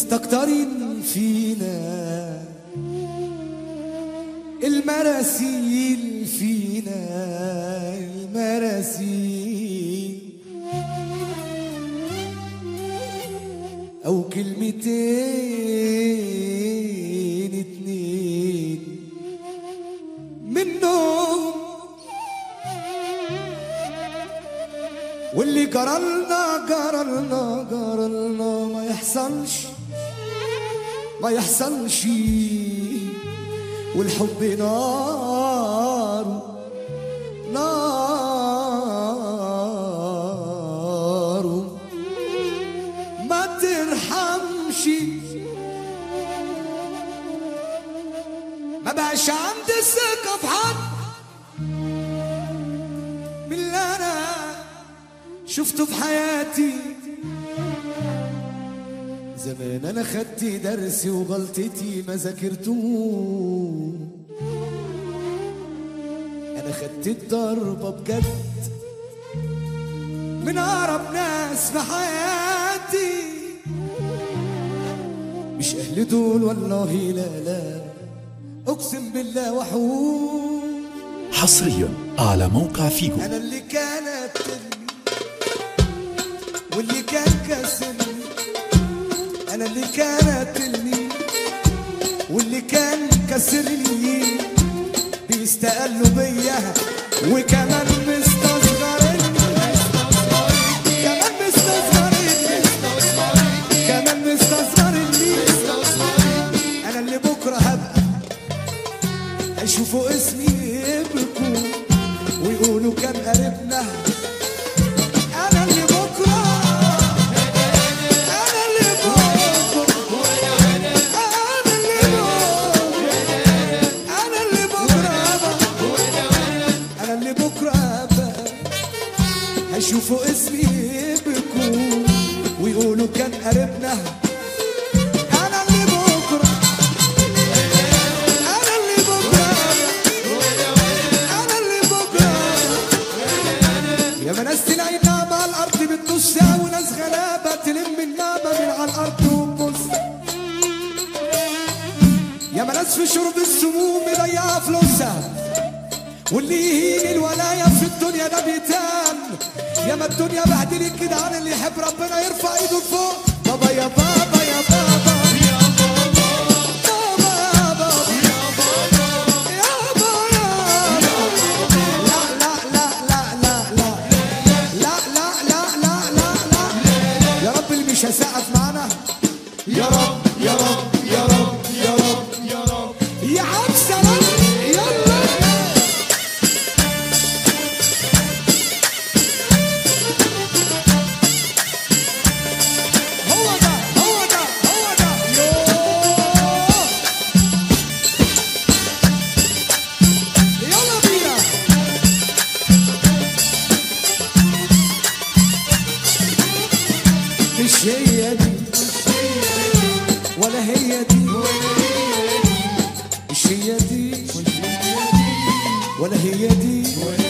مستكترين فينا المراسيل فينا المراسيل أو كلمتين اتنين منهم واللي جرالنا جرالنا جرالنا ما يحصلش ما يحصلش والحب نار نار ما ترحمش ما بقاش عندي ثقة في حد من اللي أنا شفته في حياتي زمان انا خدت درسي وغلطتي ما ذاكرتوه انا خدت الضربه بجد من اقرب ناس في حياتي مش اهل دول والله لا لا اقسم بالله وحوم حصريا على موقع فيجو انا اللي كانت تلمي واللي كان كاسمني انا اللي كانت تلمي واللي كان كسرني بيستقلوا بيا وكمان مستصغرني كمان مستصغرني كمان مستصغرني انا اللي بكره هبقى هيشوفوا اسمي يبكوا ويقولوا كان قريبنا انا اللي بكره انا اللي بكره انا اللي بكره انا اللي بكره انا اللي بكره بقى هيشوفوا اسمي يبكوا ويقولوا كان قريبنا انا اللي بكره انا اللي بكره انا اللي بكره يا ما ناس تلاقي النعمة على الأرض بتبص وناس غلابة تلم النعمة من على الأرض وتبص يا ما ناس في شرب السموم مضيعة فلوسها واللي يهين الولاية في الدنيا ده بيتان يا ما الدنيا بهدلت كده عن اللي يحب ربنا يرفع ايده لفوق بابا يا بابا يا بابا يا بابا يا بابا يا بابا لا لا لا لا لا لا لا لا لا لا لا لا يا رب اللي مش هيسقف معانا يا رب يا رب يا رب يا رب يا رب يا عم سلام يلا هو ده هو ده هو ده يوه. يلا بينا مش هي دي ولا هي دي مش هي دي ولا هي دي